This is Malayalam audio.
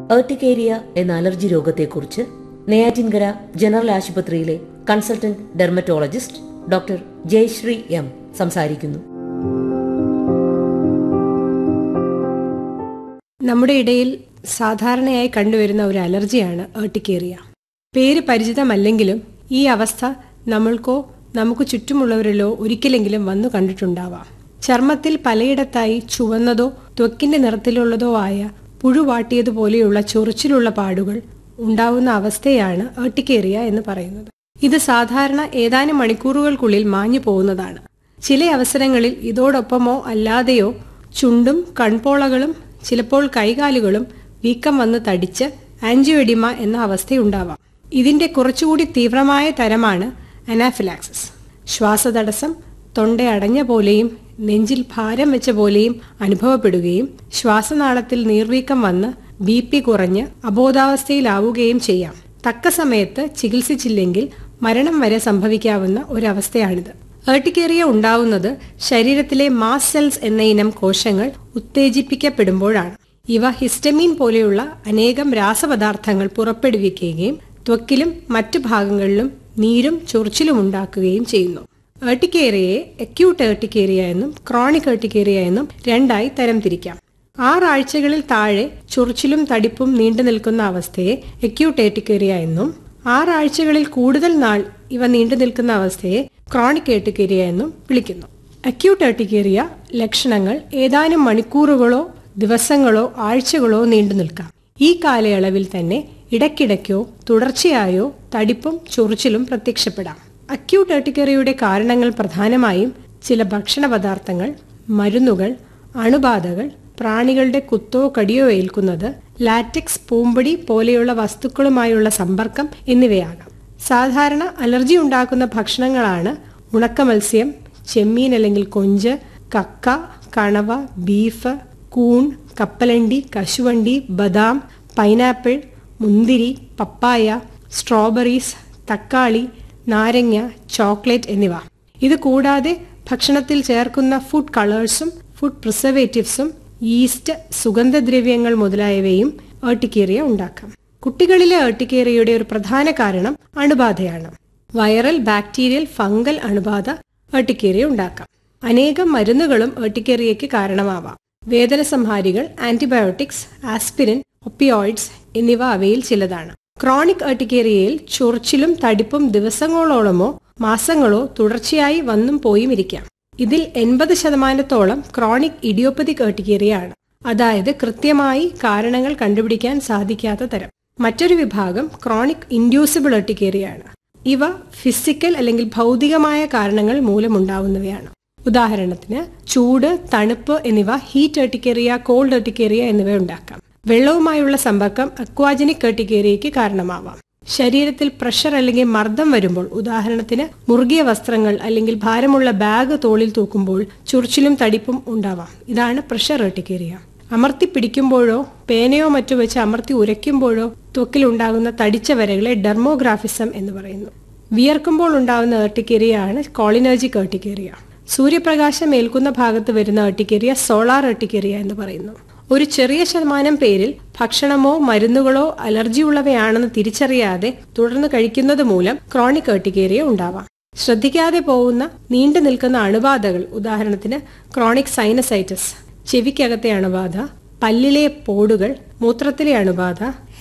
ഏർട്ടിക്കേരിയ എന്ന അലർജി രോഗത്തെക്കുറിച്ച് നെയ്യാറ്റിൻകര ജനറൽ ആശുപത്രിയിലെ consultant dermatologist doctor Jayashree M സംസാരിക്കുന്നു നമ്മുടെ ഇടയിൽ സാധാരണയായി കണ്ടുവരുന്ന ഒരു അലർജിയാണ് ഏർട്ടിക്കേറിയ പേര് പരിചിതമല്ലെങ്കിലും ഈ അവസ്ഥ നമ്മൾക്കോ നമുക്ക് ചുറ്റുമുള്ളവരിലോ ഒരിക്കലെങ്കിലും വന്നു കണ്ടിട്ടുണ്ടാവാം ചർമ്മത്തിൽ പലയിടത്തായി ചുവന്നതോ ത്വക്കിന്റെ നിറത്തിലുള്ളതോ ആയ പുഴുവാട്ടിയതുപോലെയുള്ള ചൊറിച്ചിലുള്ള പാടുകൾ ഉണ്ടാവുന്ന അവസ്ഥയാണ് ഏർട്ടിക്കേറിയ എന്ന് പറയുന്നത് ഇത് സാധാരണ ഏതാനും മണിക്കൂറുകൾക്കുള്ളിൽ മാഞ്ഞു പോകുന്നതാണ് ചില അവസരങ്ങളിൽ ഇതോടൊപ്പമോ അല്ലാതെയോ ചുണ്ടും കൺപോളകളും ചിലപ്പോൾ കൈകാലുകളും വീക്കം വന്ന് തടിച്ച് ആൻജിയോഡിമ എന്ന അവസ്ഥയുണ്ടാവാം ഇതിന്റെ കുറച്ചുകൂടി തീവ്രമായ തരമാണ് അനാഫിലാക്സിസ് ശ്വാസതടസ്സം തൊണ്ട അടഞ്ഞ പോലെയും നെഞ്ചിൽ ഭാരം വെച്ച പോലെയും അനുഭവപ്പെടുകയും ശ്വാസനാളത്തിൽ നീർവീക്കം വന്ന് ബി പി കുറഞ്ഞ് അബോധാവസ്ഥയിലാവുകയും ചെയ്യാം തക്ക സമയത്ത് ചികിത്സിച്ചില്ലെങ്കിൽ മരണം വരെ സംഭവിക്കാവുന്ന ഒരവസ്ഥയാണിത് ഏർട്ടിക്കേറിയ ഉണ്ടാവുന്നത് ശരീരത്തിലെ മാസ് സെൽസ് എന്ന ഇനം കോശങ്ങൾ ഉത്തേജിപ്പിക്കപ്പെടുമ്പോഴാണ് ഇവ ഹിസ്റ്റമീൻ പോലെയുള്ള അനേകം രാസപദാർത്ഥങ്ങൾ പുറപ്പെടുവിക്കുകയും ത്വക്കിലും മറ്റു ഭാഗങ്ങളിലും നീരും ചൊറിച്ചിലും ഉണ്ടാക്കുകയും ചെയ്യുന്നു ഏർട്ടിക്കേറിയയെ അക്യൂട്ട് ഏർട്ടിക്കേറിയ എന്നും ക്രോണിക് ഏർട്ടിക്കേറിയ എന്നും രണ്ടായി തരംതിരിക്കാം ആറാഴ്ചകളിൽ താഴെ ചൊറിച്ചിലും തടിപ്പും നീണ്ടു നിൽക്കുന്ന അവസ്ഥയെ അക്യൂട്ട് ഏർട്ടിക്കേറിയ എന്നും ആറാഴ്ചകളിൽ കൂടുതൽ നാൾ ഇവ നീണ്ടു നിൽക്കുന്ന അവസ്ഥയെ ക്രോണിക് ഏർട്ടിക്കേറിയ എന്നും വിളിക്കുന്നു അക്യൂട്ട് ഏർട്ടിക്കേറിയ ലക്ഷണങ്ങൾ ഏതാനും മണിക്കൂറുകളോ ദിവസങ്ങളോ ആഴ്ചകളോ നീണ്ടു നിൽക്കാം ഈ കാലയളവിൽ തന്നെ ഇടയ്ക്കിടയ്ക്കോ തുടർച്ചയായോ തടിപ്പും ചൊറിച്ചിലും പ്രത്യക്ഷപ്പെടാം അക്യൂട്ട് ഏർട്ടിക്കേറിയയുടെ കാരണങ്ങൾ പ്രധാനമായും ചില ഭക്ഷണ പദാർത്ഥങ്ങൾ മരുന്നുകൾ അണുബാധകൾ പ്രാണികളുടെ കുത്തോ കടിയോ ഏൽക്കുന്നത് ലാറ്റക്സ് പൂമ്പൊടി പോലെയുള്ള വസ്തുക്കളുമായുള്ള സമ്പർക്കം എന്നിവയാകാം സാധാരണ അലർജി ഉണ്ടാക്കുന്ന ഭക്ഷണങ്ങളാണ് ഉണക്ക മത്സ്യം ചെമ്മീൻ അല്ലെങ്കിൽ കൊഞ്ച് കക്ക കണവ ബീഫ് കൂൺ കപ്പലണ്ടി കശുവണ്ടി ബദാം പൈനാപ്പിൾ മുന്തിരി പപ്പായ സ്ട്രോബെറീസ് തക്കാളി നാരങ്ങ ചോക്ലേറ്റ് എന്നിവ ഇത് കൂടാതെ ഭക്ഷണത്തിൽ ചേർക്കുന്ന ഫുഡ് കളേഴ്സും ഫുഡ് പ്രിസർവേറ്റീവ്സും ഈസ്റ്റ് സുഗന്ധദ്രവ്യങ്ങൾ മുതലായവയും ഏർട്ടിക്കേറിയ ഉണ്ടാക്കാം കുട്ടികളിലെ ഏർട്ടിക്കേറിയയുടെ ഒരു പ്രധാന കാരണം അണുബാധയാണ് വൈറൽ ബാക്ടീരിയൽ ഫംഗൽ അണുബാധ ഏർട്ടിക്കേറിയ ഉണ്ടാക്കാം അനേകം മരുന്നുകളും ഏർട്ടിക്കേറിയയ്ക്ക് കാരണമാവാം വേദന സംഹാരികൾ ആന്റിബയോട്ടിക്സ് ആസ്പിരിൻ ഒപ്പിയോയിഡ്സ് എന്നിവ അവയിൽ ചിലതാണ് ക്രോണിക് ഏർട്ടിക്കേറിയയിൽ ചൊറിച്ചിലും തടിപ്പും ദിവസങ്ങളോളമോ മാസങ്ങളോ തുടർച്ചയായി വന്നും പോയും ഇരിക്കാം ഇതിൽ എൺപത് ശതമാനത്തോളം ക്രോണിക് ഇഡിയോപ്പതിക് ഏർട്ടിക്കേറിയ ആണ് അതായത് കൃത്യമായി കാരണങ്ങൾ കണ്ടുപിടിക്കാൻ സാധിക്കാത്ത തരം മറ്റൊരു വിഭാഗം ക്രോണിക് ഇൻഡ്യൂസിബിൾ ഏർട്ടിക്കേറിയ ആണ് ഇവ ഫിസിക്കൽ അല്ലെങ്കിൽ ഭൗതികമായ കാരണങ്ങൾ മൂലമുണ്ടാവുന്നവയാണ് ഉദാഹരണത്തിന് ചൂട് തണുപ്പ് എന്നിവ ഹീറ്റ് ഏർട്ടിക്കേറിയ കോൾഡ് ഏർട്ടിക്കേറിയ എന്നിവ ഉണ്ടാക്കാം വെള്ളവുമായുള്ള സമ്പർക്കം അക്വാജനിക് ഏർട്ടിക്കേറിയയ്ക്ക് കാരണമാവാം ശരീരത്തിൽ പ്രഷർ അല്ലെങ്കിൽ മർദ്ദം വരുമ്പോൾ ഉദാഹരണത്തിന് മുറുകിയ വസ്ത്രങ്ങൾ അല്ലെങ്കിൽ ഭാരമുള്ള ബാഗ് തോളിൽ തൂക്കുമ്പോൾ ചുറിച്ചിലും തടിപ്പും ഉണ്ടാവാം ഇതാണ് പ്രഷർ ഏർട്ടിക്കേറിയ അമർത്തി പിടിക്കുമ്പോഴോ പേനയോ മറ്റോ വെച്ച് അമർത്തി ഉരയ്ക്കുമ്പോഴോ ത്വക്കിലുണ്ടാകുന്ന തടിച്ച വരകളെ ഡെർമോഗ്രാഫിസം എന്ന് പറയുന്നു വിയർക്കുമ്പോൾ ഉണ്ടാകുന്ന ഏർട്ടിക്കേറിയാണ് കോളിനർജിക് ഏർട്ടിക്കേറിയ സൂര്യപ്രകാശം ഏൽക്കുന്ന ഭാഗത്ത് വരുന്ന ഏർട്ടിക്കേറിയ സോളാർ ഏർട്ടിക്കേറിയ എന്ന് പറയുന്നു ഒരു ചെറിയ ശതമാനം പേരിൽ ഭക്ഷണമോ മരുന്നുകളോ അലർജി ഉള്ളവയാണെന്ന് തിരിച്ചറിയാതെ തുടർന്ന് കഴിക്കുന്നത് മൂലം ക്രോണിക് ഏർട്ടിക്കേറിയ ഉണ്ടാവാം ശ്രദ്ധിക്കാതെ പോകുന്ന നീണ്ടു നിൽക്കുന്ന അണുബാധകൾ ഉദാഹരണത്തിന് ക്രോണിക് സൈനസൈറ്റിസ് ചെവിക്കകത്തെ അണുബാധ പല്ലിലെ പോടുകൾ മൂത്രത്തിലെ അണുബാധ